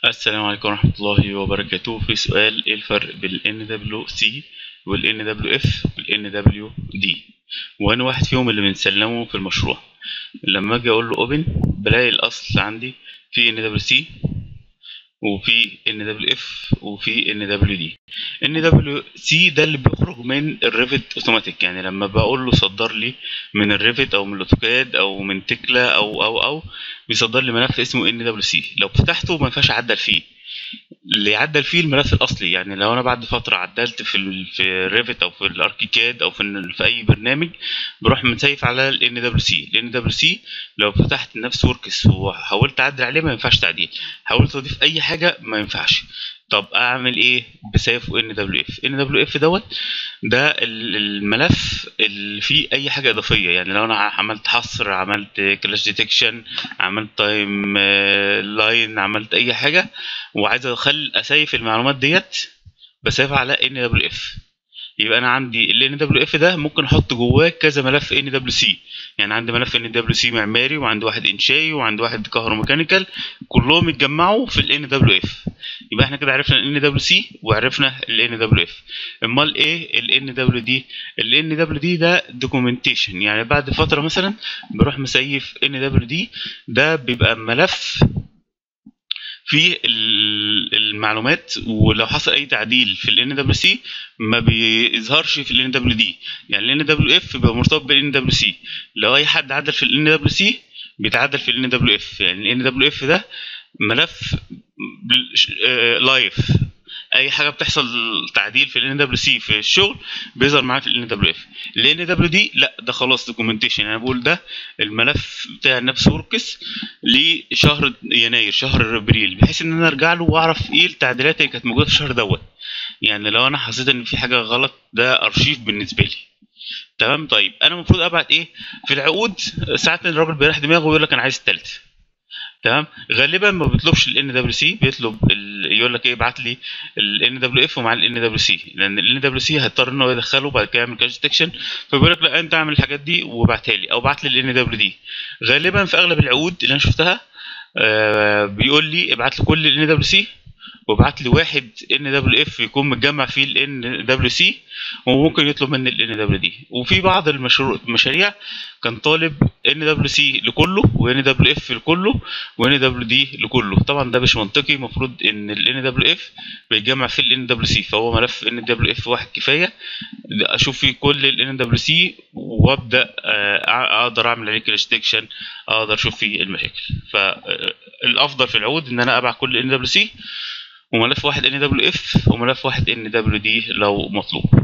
السلام عليكم ورحمة الله وبركاته في سؤال ايه الفرق بين ال NWC وال NWF وال NWD وأنا واحد فيهم اللي بنسلمه في المشروع لما أجي أقول له open بلاقي الأصل عندي في NWC وفي NWF وفي NWD NWC ده اللي بيخرج من الريفت اوتوماتيك يعني لما بقول له صدر لي من الريفت او من الاوتوكاد او من تكلا او او او بيصدر لي ملف اسمه NWC لو فتحته ما ينفعش اعدل فيه اللي يعدل فيه الملف الاصلي يعني لو انا بعد فتره عدلت في ال في الريفت او في الاركيكاد او في ال- في اي برنامج بروح مسيف على ال NWC ال NWC لو فتحت نفس وركس وحاولت اعدل عليه ما ينفعش تعديل حاولت اضيف اي حاجه ما ينفعش طب اعمل ايه بسيف ان دبليو اف ان دبليو اف دوت ده ال- الملف اللي فيه اي حاجه اضافيه يعني لو انا عملت حصر عملت كلاش ديتكشن عملت تايم لاين عملت اي حاجه وعايز اخلي اسيف المعلومات ديت بسيفها على ان دبليو اف يبقى انا عندي ال NWF ده ممكن احط جواه كذا ملف NWC يعني عندي ملف NWC معماري وعندي واحد انشائي وعندي واحد كهروميكانيكال كلهم اتجمعوا في ال NWF يبقى احنا كده عرفنا ال NWC وعرفنا ال NWF امال ايه ال NWD ال NWD ده دوكيومنتيشن يعني بعد فتره مثلا بروح مسيف NWD ده بيبقى ملف فيه ال- المعلومات ولو حصل اي تعديل في ال NWC ما بيظهرش في ال NWD يعني ال NWF بيبقى مرتبط بال NWC لو اي حد عدل في ال NWC بيتعدل في ال NWF يعني ال NWF ده ملف لايف اي حاجه بتحصل تعديل في ال NWC في الشغل بيظهر معاه في ال NWF ال NWD لا ده خلاص دوكيومنتيشن يعني بقول ده الملف بتاع نفس وركس لشهر يناير شهر ابريل بحيث ان انا ارجع له واعرف ايه التعديلات اللي كانت موجوده في الشهر دوت يعني لو انا حسيت ان في حاجه غلط ده ارشيف بالنسبه لي تمام طيب انا المفروض ابعت ايه في العقود ساعات الراجل بيريح دماغه ويقول لك انا عايز التالت تمام غالبا ما بيطلبش ال NWC بيطلب ال... يقول لك ايه ابعت لي ال NWF ومع ال NWC لان ال NWC هيضطر ان هو يدخله بعد كده يعمل كاش ديتكشن فبيقول لك لا انت اعمل الحاجات دي وابعتها لي او ابعت لي ال NWD غالبا في اغلب العقود اللي انا شفتها آه بيقول لي ابعت لي كل ال NWC وابعت لي واحد NWF يكون متجمع فيه ال NWC وممكن يطلب مني ال NWD وفي بعض المشروع المشاريع كان طالب NWC لكله و NWF لكله و NWD لكله طبعا ده مش منطقي المفروض ان ال NWF بيتجمع فيه ال NWC فهو ملف NWF واحد كفايه اشوف فيه كل ال NWC وابدا آه، اقدر اعمل عليه كلاش ديكشن اقدر اشوف فيه المشاكل فالافضل في العقود ان انا ابعت كل NWC وملف واحد NWF وملف واحد NWD لو مطلوب